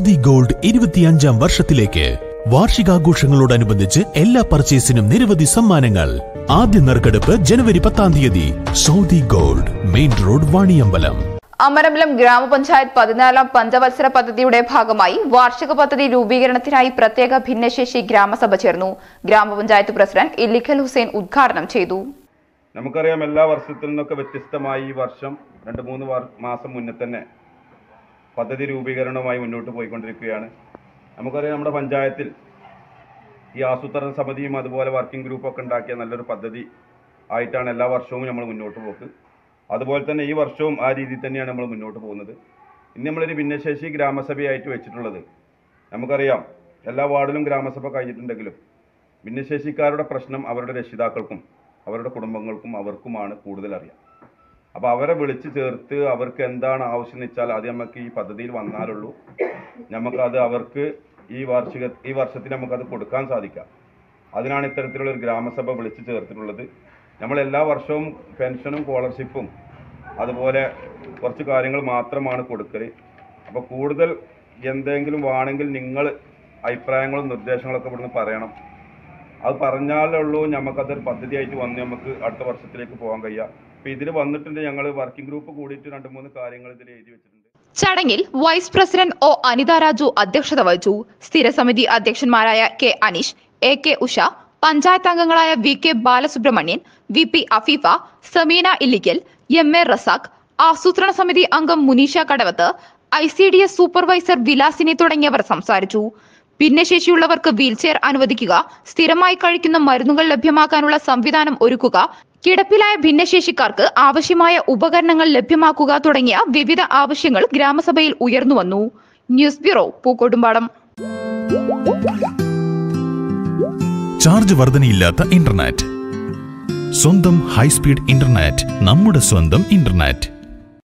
Saudi gold ഇരുപത്തിയഞ്ചാം വർഷത്തിലേക്ക് വാർഷികാഘോഷങ്ങളോടനുബന്ധിച്ച് എല്ലാ പർച്ചേസിനും നിരവധി സമ്മാനങ്ങൾ ആദ്യ നറുക്കെടുപ്പ് ജനുവരി പത്താം തീയതി Saudi gold main road Vaniyambalam Amarambalam ഗ്രാമപഞ്ചായത്ത് പതിനാലാം പഞ്ചവത്സര പദ്ധതിയുടെ ഭാഗമായി വാർഷിക പദ്ധതി രൂപീകരണത്തിനായി പ്രത്യേക ഭിന്നശേഷി ഗ്രാമസഭ ചേർന്നു ഗ്രാമപഞ്ചായത്ത് പ്രസിഡന്റ് ഇല്ലിക്കൽ ഹുസൈൻ ഉദ്ഘാടനം ചെയ്തു നമുക്കറിയാം എല്ലാ വർഷത്തിൽ നിന്നൊക്കെ വ്യത്യസ്തമായി ഈ വർഷം രണ്ട് മൂന്ന് വർ- മാസം മുന്നേ തന്നെ പദ്ധതി രൂപീകരണവുമായി മുന്നോട്ട് പോയിക്കൊണ്ടിരിക്കുകയാണ് നമുക്കറിയാം നമ്മുടെ പഞ്ചായത്തിൽ ഈ ആസൂത്രണ സമിതിയും അതുപോലെ വർക്കിംഗ് ഗ്രൂപ്പൊക്കെ ഉണ്ടാക്കിയ നല്ലൊരു പദ്ധതി ആയിട്ടാണ് എല്ലാ വർഷവും നമ്മൾ മുന്നോട്ട് പോക്ക് അതുപോലെ തന്നെ ഈ വർഷവും ആ രീതിയിൽ തന്നെയാണ് നമ്മൾ മുന്നോട്ട് പോകുന്നത് ഇന്ന് നമ്മളൊരു ഭിന്നശേഷി ഗ്രാമസഭയായിട്ട് വെച്ചിട്ടുള്ളത് നമുക്കറിയാം എല്ലാ വാർഡിലും ഗ്രാമസഭ കഴിഞ്ഞിട്ടുണ്ടെങ്കിലും ഭിന്നശേഷിക്കാരുടെ പ്രശ്നം അവരുടെ രക്ഷിതാക്കൾക്കും അവരുടെ കുടുംബങ്ങൾക്കും അവർക്കുമാണ് കൂടുതൽ അറിയാം അപ്പോൾ അവരെ വിളിച്ച് ചേർത്ത് അവർക്ക് എന്താണ് ആവശ്യം എന്ന് വെച്ചാൽ അത് നമുക്ക് ഈ പദ്ധതിയിൽ വന്നാലുള്ളൂ നമുക്കത് അവർക്ക് ഈ വാർഷിക ഈ വർഷത്തിൽ നമുക്കത് കൊടുക്കാൻ സാധിക്കാം അതിനാണ് ഇത്തരത്തിലുള്ള ഒരു ഗ്രാമസഭ വിളിച്ച് ചേർത്തിട്ടുള്ളത് നമ്മൾ എല്ലാ വർഷവും പെൻഷനും സ്കോളർഷിപ്പും അതുപോലെ കുറച്ച് കാര്യങ്ങൾ മാത്രമാണ് കൊടുക്കൽ അപ്പോൾ കൂടുതൽ എന്തെങ്കിലും വേണമെങ്കിൽ നിങ്ങൾ അഭിപ്രായങ്ങളും നിർദ്ദേശങ്ങളൊക്കെ ഇവിടുന്ന് പറയണം അത് പറഞ്ഞാലുള്ളൂ നമുക്കതൊരു പദ്ധതിയായിട്ട് വന്ന് നമുക്ക് അടുത്ത വർഷത്തിലേക്ക് പോകാൻ കഴിയുക അപ്പോൾ ഇതിൽ വന്നിട്ടുണ്ട് ഞങ്ങൾ വർക്കിംഗ് ഗ്രൂപ്പ് കൂടിയിട്ട് രണ്ട് മൂന്ന് കാര്യങ്ങൾ ഇതിൽ എഴുതി വെച്ചിട്ടുണ്ട് ചടങ്ങിൽ vice president O Anitha Raju അധ്യക്ഷത വഹിച്ചു സ്ഥിരസമിതി അധ്യക്ഷന്മാരായ K Aneesh A K Usha panchayat അംഗങ്ങളായ V K Balasubramanian V P Afeefa Sameena Illikkal M A Razak ആസൂത്രണ സമിതി അംഗം Munisha Kadavath I C D S supervisor Vilasini തുടങ്ങിയവർ സംസാരിച്ചു ഭിന്നശേഷിയുള്ളവർക്ക് വീൽചെയർ അനുവദിക്കുക സ്ഥിരമായി കഴിക്കുന്ന മരുന്നുകൾ ലഭ്യമാക്കാനുള്ള സംവിധാനം ഒരുക്കുക കിടപ്പിലായ ഭിന്നശേഷിക്കാർക്ക് ആവശ്യമായ ഉപകരണങ്ങൾ ലഭ്യമാക്കുക തുടങ്ങിയ വിവിധ ആവശ്യങ്ങൾ ഗ്രാമസഭയിൽ ഉയർന്നുവന്നു ന്യൂസ് ബ്യൂറോ പൂക്കോട്ടുംപാടം ചാർജ് വർധനയില്ലാത്ത ഇന്റർനെറ്റ് സ്വന്തം ഹൈസ്പീഡ് ഇന്റർനെറ്റ് നമ്മുടെ സ്വന്തം ഇന്റർനെറ്റ്